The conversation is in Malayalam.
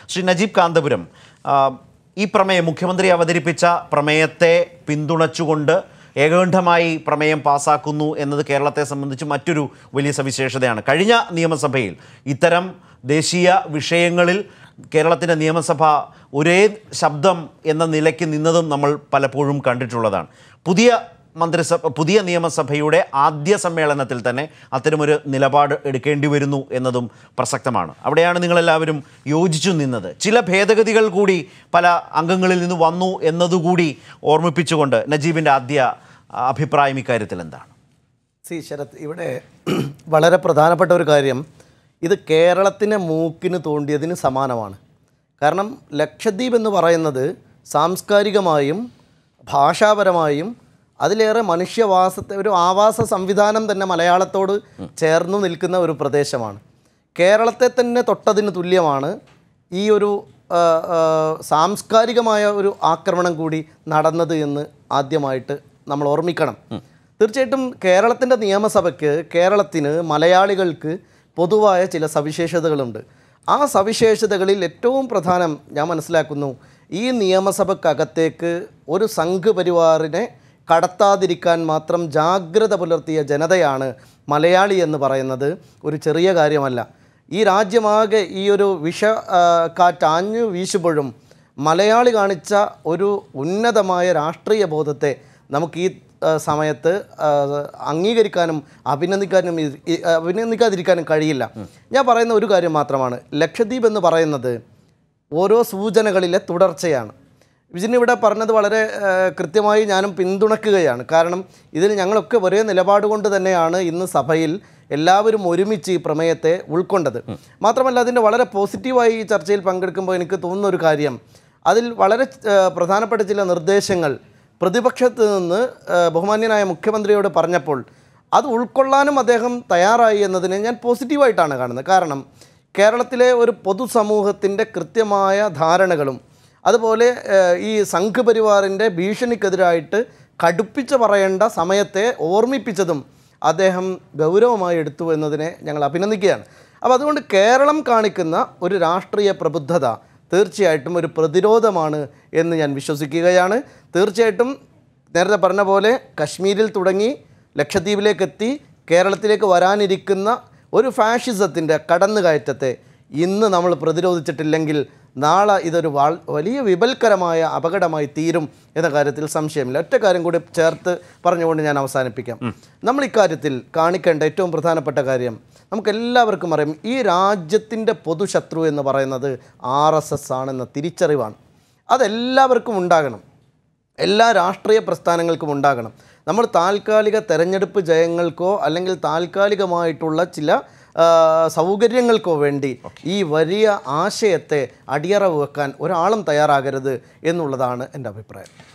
ശ്രീ നജീബ് കാന്തപുരം ആ, ഈ പ്രമേയം മുഖ്യമന്ത്രി അവതരിപ്പിച്ച പ്രമേയത്തെ പിന്തുണച്ചുകൊണ്ട് ഏകകണ്ഠമായി പ്രമേയം പാസാക്കുന്നു എന്നത് കേരളത്തെ സംബന്ധിച്ച് മറ്റൊരു വലിയ സവിശേഷതയാണ് കഴിഞ്ഞ നിയമസഭയിൽ ഇത്തരം ദേശീയ വിഷയങ്ങളിൽ കേരളത്തിൻ്റെ നിയമസഭ ഒരേ ശബ്ദം എന്ന നിലയ്ക്ക് നിന്നതും നമ്മൾ പലപ്പോഴും കണ്ടിട്ടുള്ളതാണ് പുതിയ മന്ത്രിസഭ പുതിയ നിയമസഭയുടെ ആദ്യ സമ്മേളനത്തിൽ തന്നെ അത്തരമൊരു നിലപാട് എടുക്കേണ്ടി വരുന്നു എന്നതും പ്രസക്തമാണ് അവിടെയാണ് നിങ്ങളെല്ലാവരും യോജിച്ചു നിന്നത് ചില ഭേദഗതികൾ കൂടി പല അംഗങ്ങളിൽ നിന്ന് വന്നു എന്നതുകൂടി ഓർമ്മിപ്പിച്ചുകൊണ്ട് നജീബിൻ്റെ ആദ്യ ആ, അഭിപ്രായം ഇക്കാര്യത്തിൽ എന്താണ് സി ശരത് ഇവിടെ വളരെ പ്രധാനപ്പെട്ട ഒരു കാര്യം ഇത് കേരളത്തിനെ മൂക്കിന് തോണ്ടിയതിന് സമാനമാണ് കാരണം ലക്ഷദ്വീപ് എന്ന് പറയുന്നത് സാംസ്കാരികമായും ഭാഷാപരമായും അതിലേറെ മനുഷ്യവാസത്തെ ഒരു ആവാസ സംവിധാനം തന്നെ മലയാളത്തോട് ചേർന്ന് നിൽക്കുന്ന ഒരു പ്രദേശമാണ് കേരളത്തെ തന്നെ തൊട്ടതിന് തുല്യമാണ് ഈ ഒരു ആ, ആ, സാംസ്കാരികമായ ഒരു ആക്രമണം കൂടി നടന്നത് എന്ന് ആദ്യമായിട്ട് നമ്മൾ ഓർമ്മിക്കണം തീർച്ചയായിട്ടും കേരളത്തിൻ്റെ നിയമസഭയ്ക്ക് കേരളത്തിന് മലയാളികൾക്ക് പൊതുവായ ചില സവിശേഷതകളുണ്ട് ആ സവിശേഷതകളിൽ ഏറ്റവും പ്രധാനം ഞാൻ മനസ്സിലാക്കുന്നു ഈ നിയമസഭക്കകത്തേക്ക് ഒരു സംഘ് പരിവാറിനെ കടത്താതിരിക്കാൻ മാത്രം ജാഗ്രത പുലർത്തിയ ജനതയാണ് മലയാളി എന്ന് പറയുന്നത് ഒരു ചെറിയ കാര്യമല്ല ഈ രാജ്യമാകെ ഈ ഒരു വിഷ ആ, കാറ്റ് ആഞ്ഞു വീശുമ്പോഴും മലയാളി കാണിച്ച ഒരു ഉന്നതമായ രാഷ്ട്രീയ ബോധത്തെ നമുക്ക് ഈ ആ, സമയത്ത് ആ, അംഗീകരിക്കാനും അഭിനന്ദിക്കാനും ഇ- ഇ- അഭിനന്ദിക്കാതിരിക്കാനും കഴിയില്ല ഞാൻ പറയുന്ന ഒരു കാര്യം മാത്രമാണ് ലക്ഷദ്വീപ് എന്ന് പറയുന്നത് ഓരോ സൂചനകളിലെ തുടർച്ചയാണ് വിജിൻ ഇവിടെ പറഞ്ഞത് വളരെ ആ, കൃത്യമായി ഞാനും പിന്തുണക്കുകയാണ് കാരണം ഇതിൽ ഞങ്ങളൊക്കെ ഒരേ നിലപാട് കൊണ്ട് തന്നെയാണ് ഇന്ന് സഭയിൽ എല്ലാവരും ഒരുമിച്ച് ഈ പ്രമേയത്തെ ഉൾക്കൊണ്ടത് മാത്രമല്ല അതിൻ്റെ വളരെ പോസിറ്റീവായി ഈ ചർച്ചയിൽ പങ്കെടുക്കുമ്പോൾ എനിക്ക് തോന്നുന്ന ഒരു കാര്യം അതിൽ വളരെ ആ, പ്രധാനപ്പെട്ട ചില നിർദ്ദേശങ്ങൾ പ്രതിപക്ഷത്ത് നിന്ന് ആ, ബഹുമാന്യനായ മുഖ്യമന്ത്രിയോട് പറഞ്ഞപ്പോൾ അത് ഉൾക്കൊള്ളാനും അദ്ദേഹം തയ്യാറായി എന്നതിനെ ഞാൻ പോസിറ്റീവായിട്ടാണ് കാണുന്നത് കാരണം കേരളത്തിലെ ഒരു പൊതുസമൂഹത്തിൻ്റെ കൃത്യമായ ധാരണകളും അതുപോലെ ഏഹ്, ഈ സംഘപരിവാറിൻ്റെ ഭീഷണിക്കെതിരായിട്ട് കടുപ്പിച്ച് പറയേണ്ട സമയത്തെ ഓർമ്മിപ്പിച്ചതും അദ്ദേഹം ഗൗരവമായി എടുത്തു എന്നതിനെ ഞങ്ങൾ അഭിനന്ദിക്കുകയാണ് അപ്പോൾ അതുകൊണ്ട് കേരളം കാണിക്കുന്ന ഒരു രാഷ്ട്രീയ പ്രബുദ്ധത തീർച്ചയായിട്ടും ഒരു പ്രതിരോധമാണ് എന്ന് ഞാൻ വിശ്വസിക്കുകയാണ് തീർച്ചയായിട്ടും നേരത്തെ പറഞ്ഞ പോലെ കശ്മീരിൽ തുടങ്ങി ലക്ഷദ്വീപിലേക്ക് എത്തി കേരളത്തിലേക്ക് വരാനിരിക്കുന്ന ഒരു ഫാഷിസത്തിൻ്റെ കടന്നുകയറ്റത്തെ ഇന്ന് നമ്മൾ പ്രതിരോധിച്ചിട്ടില്ലെങ്കിൽ നാളെ ഇതൊരു വാൾ വലിയ വിപൽക്കരമായ അപകടമായി തീരും എന്ന കാര്യത്തിൽ സംശയമില്ല ഒറ്റ കാര്യം കൂടി ചേർത്ത് പറഞ്ഞുകൊണ്ട് ഞാൻ അവസാനിപ്പിക്കാം നമ്മൾ ഇക്കാര്യത്തിൽ കാണിക്കേണ്ട ഏറ്റവും പ്രധാനപ്പെട്ട കാര്യം നമുക്കെല്ലാവർക്കും അറിയാം ഈ രാജ്യത്തിൻ്റെ പൊതുശത്രു എന്ന് പറയുന്നത് ആർ എസ് എസ് ആണെന്ന തിരിച്ചറിവാണ് അതെല്ലാവർക്കും ഉണ്ടാകണം എല്ലാ രാഷ്ട്രീയ പ്രസ്ഥാനങ്ങൾക്കും ഉണ്ടാകണം നമ്മൾ താൽക്കാലിക തെരഞ്ഞെടുപ്പ് ജയങ്ങൾക്കോ അല്ലെങ്കിൽ താൽക്കാലികമായിട്ടുള്ള ചില ആ, സൗകര്യങ്ങൾക്കോ വേണ്ടി ഈ വലിയ ആശയത്തെ അടിയറവ് വെക്കാൻ ഒരാളും തയ്യാറാകരുത് എന്നുള്ളതാണ് എൻ്റെ അഭിപ്രായം